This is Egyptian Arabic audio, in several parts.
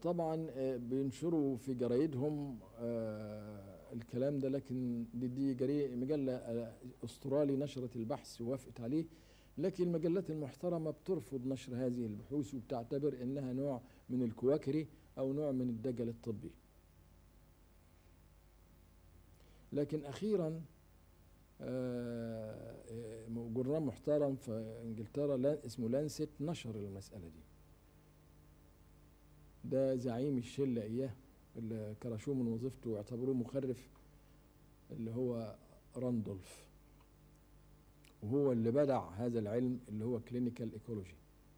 طبعا آه، بينشروا في جرايدهم آه، الكلام ده لكن دي, دي جري مجلة آه، استرالي نشرت البحث ووافقت عليه لكن المجلات المحترمة بترفض نشر هذه البحوث وبتعتبر انها نوع من الكواكري او نوع من الدجل الطبي لكن اخيرا آه، آه، جورنال محترم في انجلترا لا- اسمه لانست نشر المسألة دي ده زعيم الشلة اياه اللي كرشوه من وظيفته واعتبروه مخرف اللي هو راندولف وهو اللي بدع هذا العلم اللي هو كلينيكال ايكولوجي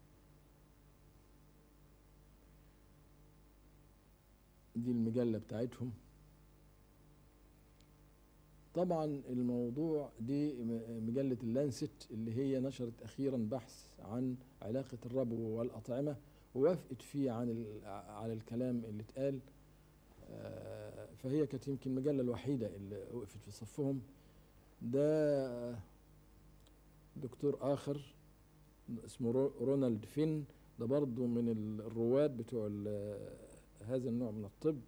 دي المجلة بتاعتهم طبعا الموضوع دي م- مجلة اللانست اللي هي نشرت أخيرا بحث عن علاقة الربو والأطعمة ووافقت فيه عن ال- على الكلام اللي اتقال آه، فهي كانت يمكن المجلة الوحيدة اللي وقفت في صفهم ده دكتور آخر اسمه رو- رونالد فين ده برضه من ال- الرواد بتوع ال- هذا النوع من الطب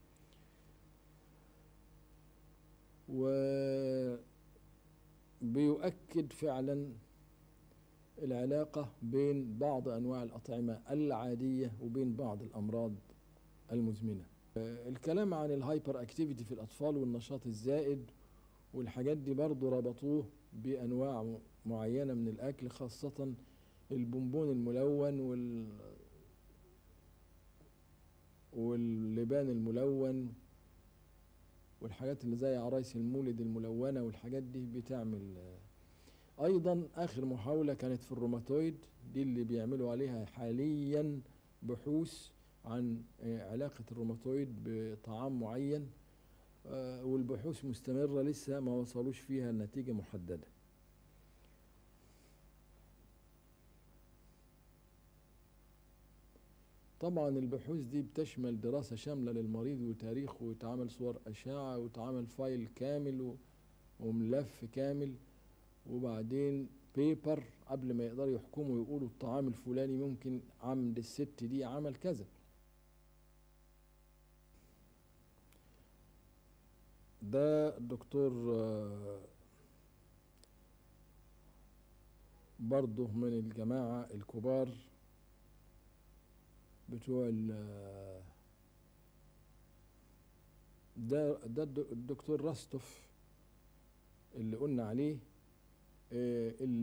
وبيؤكد فعلا العلاقة بين بعض أنواع الأطعمة العادية وبين بعض الأمراض المزمنة آه، الكلام عن الهايبر اكتيفيتي في الأطفال والنشاط الزائد والحاجات دي برضو ربطوه بأنواع م- معينة من الأكل خاصة البونبون الملون وال واللبان الملون والحاجات اللي زي عرايس المولد الملونة والحاجات دي بتعمل آه، أيضا آخر محاولة كانت في الروماتويد دي اللي بيعملوا عليها حاليا بحوث عن آه، علاقة الروماتويد بطعام معين آه، والبحوث مستمرة لسه ما وصلوش فيها نتيجة محددة طبعا البحوث دي بتشمل دراسة شاملة للمريض وتاريخه ويتعمل صور أشعة ويتعمل فايل كامل و- وملف كامل وبعدين بيبر قبل ما يقدروا يحكموا يقولوا الطعام الفلاني ممكن عمد الست دي عمل كذا ده الدكتور آه، برضه من الجماعة الكبار بتوع ال- ده ده الد- الدكتور راستوف اللي قلنا عليه آه، اللي